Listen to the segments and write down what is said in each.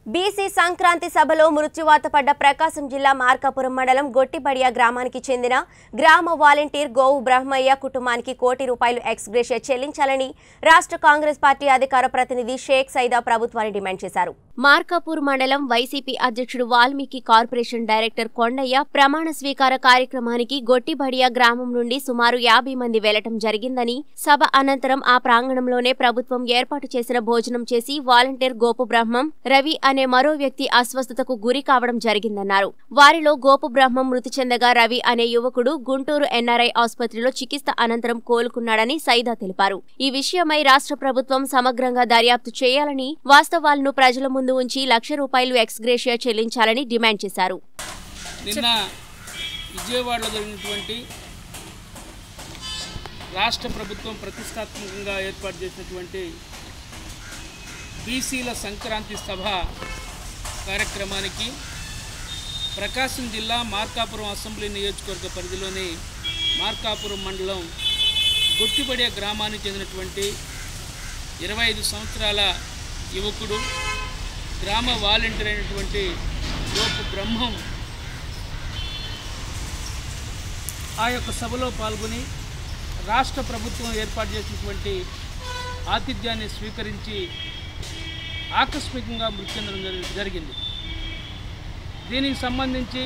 BC Sankranti సభలో మృత్యువాత పడ్డ ప్రకాశం జిల్లా మార్కాపురం మండలం గొట్టిబడియా గ్రామానికి చెందిన గ్రామ వాలంటీర్ గోవు బ్రహ్మయ్య కుటుంబానికి కోటి రూపాయలు ఎక్స్గ్రేషియా చెల్లించాలని రాష్ట్ర కాంగ్రెస్ పార్టీ అధికార ప్రతినిధి షేక్ సైదా ప్రభుత్వాన్ని డిమాండ్ చేశారు మార్కాపూర్ మండలం వైసీపీ అధ్యక్షుడు వాల్మీకి కార్పొరేషన్ డైరెక్టర్ కొండయ్య ప్రమాణ స్వీకార కార్యక్రమానికి గొట్టిబడియా గ్రామం నుండి సుమారు యాభై మంది వెళ్లటం జరిగిందని సభ అనంతరం ఆ ప్రాంగణంలోనే ప్రభుత్వం ఏర్పాటు చేసిన భోజనం చేసి వాలంటీర్ గోపు బ్రహ్మం రవి అనే మరో వ్యక్తి అస్వస్థతకు గురి కావడం జరిగిందన్నారు వారిలో గోపు బ్రహ్మం మృతి చెందగా రవి అనే యువకుడు గుంటూరు ఎన్ఆర్ఐ ఆసుపత్రిలో చికిత్స అనంతరం కోలుకున్నాడని సైదా తెలిపారు ఈ విషయమై రాష్ట్ర ప్రభుత్వం సమగ్రంగా దర్యాప్తు చేయాలని వాస్తవాలను ప్రజల ముందు ఉంచి లక్ష రూపాయలు ఎక్స్గ్రేషియా చెల్లించాలని డిమాండ్ చేశారు నిన్న విజయవాడలో జరిగినటువంటి రాష్ట్ర ప్రభుత్వం ప్రతిష్టాత్మకంగా ఏర్పాటు చేసినటువంటి బీసీల సంక్రాంతి సభ కార్యక్రమానికి ప్రకాశం జిల్లా మార్కాపురం అసెంబ్లీ నియోజకవర్గ పరిధిలోని మార్కాపురం మండలం గుట్టిపడే గ్రామానికి చెందినటువంటి ఇరవై ఐదు సంవత్సరాల యువకుడు గ్రామ వాలంటీర్ అయినటువంటి గోపు బ్రహ్మం ఆ యొక్క సభలో పాల్గొని రాష్ట్ర ప్రభుత్వం ఏర్పాటు చేసినటువంటి ఆతిథ్యాన్ని స్వీకరించి ఆకస్మికంగా మృతి చెందడం జరి- జరిగింది దీనికి సంబంధించి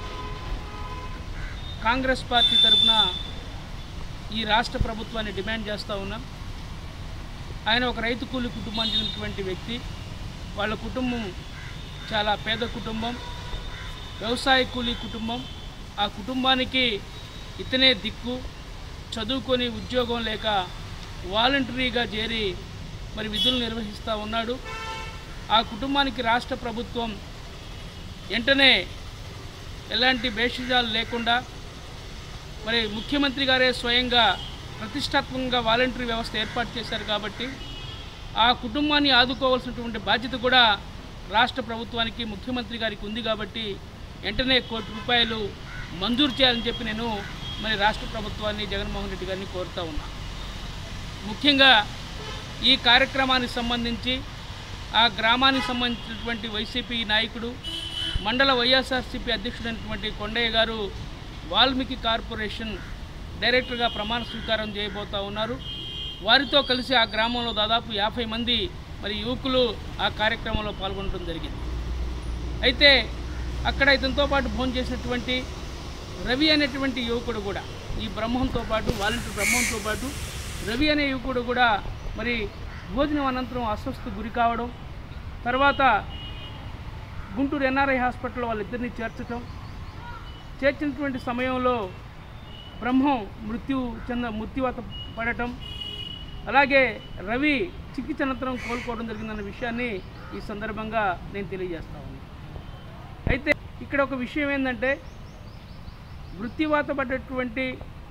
కాంగ్రెస్ పార్టీ తరఫున ఈ రాష్ట్ర ప్రభుత్వాన్ని డిమాండ్ చేస్తూ ఉన్నాం ఆయన ఒక రైతు కూలి కుటుంబానికి చెందినటువంటి వ్యక్తి వాళ్ళ కుటుంబం చాలా పేద కుటుంబం వ్యవసాయ కూలీ కుటుంబం ఆ కుటుంబానికి ఇతనే దిక్కు చదువుకొని ఉద్యోగం లేక వాలంటరీగా చేరి మరి విధులు నిర్వహిస్తూ ఉన్నాడు ఆ కుటుంబానికి రాష్ట్ర ప్రభుత్వం వెంటనే ఎలాంటి భేషజాలు లేకుండా మరి ముఖ్యమంత్రి గారే స్వయంగా ప్రతిష్టాత్మకంగా వాలంటరీ వ్యవస్థ ఏర్పాటు చేశారు కాబట్టి ఆ కుటుంబాన్ని ఆదుకోవాల్సినటువంటి బాధ్యత కూడా రాష్ట్ర ప్రభుత్వానికి ముఖ్యమంత్రి గారికి ఉంది కాబట్టి వెంటనే కోటి రూపాయలు మంజూరు చేయాలని చెప్పి నేను మరి రాష్ట్ర ప్రభుత్వాన్ని జగన్మోహన్ రెడ్డి గారిని కోరుతా ఉన్నా ముఖ్యంగా ఈ కార్యక్రమానికి సంబంధించి ఆ గ్రామానికి సంబంధించినటువంటి వైసీపీ నాయకుడు మండల వైఎస్ఆర్సీపీ అధ్యక్షుడైనటువంటి కొండయ్య గారు వాల్మీకి కార్పొరేషన్ డైరెక్టర్గా ప్రమాణ స్వీకారం చేయబోతా ఉన్నారు వారితో కలిసి ఆ గ్రామంలో దాదాపు యాభై మంది మరి యువకులు ఆ కార్యక్రమంలో పాల్గొనడం జరిగింది అయితే అక్కడ ఇతనితో పాటు భోజనం చేసినటువంటి రవి అనేటువంటి యువకుడు కూడా ఈ బ్రహ్మంతో పాటు వాలంటీర్ బ్రహ్మంతో పాటు రవి అనే యువకుడు కూడా మరి భోజనం అనంతరం అస్వస్థ గురి కావడం తర్వాత గుంటూరు ఎన్ఆర్ఐ హాస్పిటల్లో వాళ్ళిద్దరిని చేర్చడం చేర్చినటువంటి సమయంలో బ్రహ్మం మృత్యు చెంద మృత్యువాత పడటం అలాగే రవి చికిత్స అనంతరం కోలుకోవడం జరిగిందన్న విషయాన్ని ఈ సందర్భంగా నేను తెలియజేస్తా ఉన్నాను అయితే ఇక్కడ ఒక విషయం ఏంటంటే మృత్యువాత పడ్డటువంటి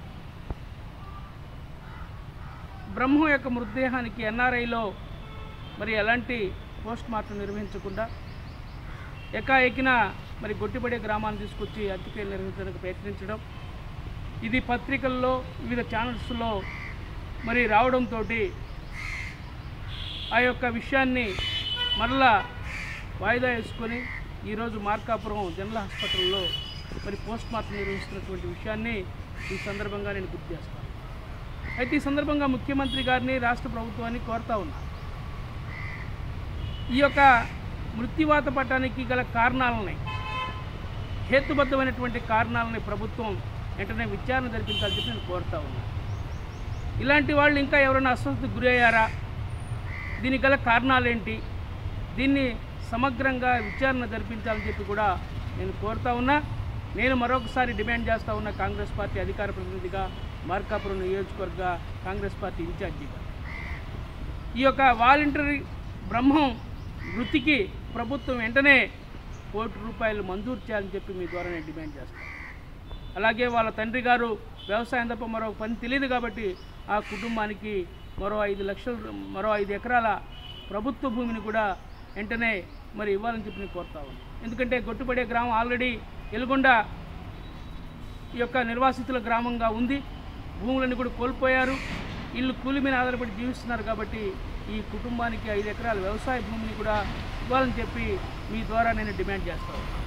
బ్రహ్మం యొక్క మృతదేహానికి ఎన్ఆర్ఐలో మరి ఎలాంటి పోస్ట్ మార్టం నిర్వహించకుండా ఎకాఎకిన మరి గొట్టిపడే గ్రామాన్ని తీసుకొచ్చి అంత్యక్రియలు నిర్వహించడానికి ప్రయత్నించడం ఇది పత్రికల్లో వివిధ ఛానల్స్లో మరి రావడంతో ఆ యొక్క విషయాన్ని మరలా వాయిదా వేసుకొని ఈరోజు మార్కాపురం జనరల్ హాస్పిటల్లో మరి పోస్ట్ మార్టం నిర్వహిస్తున్నటువంటి విషయాన్ని ఈ సందర్భంగా నేను గుర్తు చేస్తాను అయితే ఈ సందర్భంగా ముఖ్యమంత్రి గారిని రాష్ట్ర ప్రభుత్వాన్ని కోరుతా ఉన్నా ఈ యొక్క మృత్యువాత పట్టడానికి గల కారణాలని హేతుబద్ధమైనటువంటి కారణాలని ప్రభుత్వం వెంటనే విచారణ జరిపించాలని చెప్పి నేను కోరుతా ఉన్నా ఇలాంటి వాళ్ళు ఇంకా ఎవరైనా అస్వస్థతకు గురయ్యారా దీనికి గల కారణాలేంటి దీన్ని సమగ్రంగా విచారణ జరిపించాలని చెప్పి కూడా నేను కోరుతా ఉన్నా నేను మరొకసారి డిమాండ్ చేస్తా ఉన్నా కాంగ్రెస్ పార్టీ అధికార ప్రతినిధిగా మార్కాపురం నియోజకవర్గ కాంగ్రెస్ పార్టీ ఇన్ఛార్జిగా ఈ యొక్క వాలంటరీ బ్రహ్మం వృత్తికి ప్రభుత్వం వెంటనే కోటి రూపాయలు మంజూరు చేయాలని చెప్పి మీ ద్వారా నేను డిమాండ్ చేస్తాను అలాగే వాళ్ళ తండ్రి గారు వ్యవసాయం తప్ప మరో పని తెలియదు కాబట్టి ఆ కుటుంబానికి మరో ఐదు లక్షలు మరో ఐదు ఎకరాల ప్రభుత్వ భూమిని కూడా వెంటనే మరి ఇవ్వాలని చెప్పి నేను కోరుతా ఉన్నాను ఎందుకంటే గొట్టుపడే గ్రామం ఆల్రెడీ ఎలుగొండ ఈ యొక్క నిర్వాసితుల గ్రామంగా ఉంది భూములన్నీ కూడా కోల్పోయారు వీళ్ళు కూలి మీద ఆధారపడి జీవిస్తున్నారు కాబట్టి ఈ కుటుంబానికి ఐదు ఎకరాల వ్యవసాయ భూమిని కూడా ఇవ్వాలని చెప్పి మీ ద్వారా నేను డిమాండ్ చేస్తాను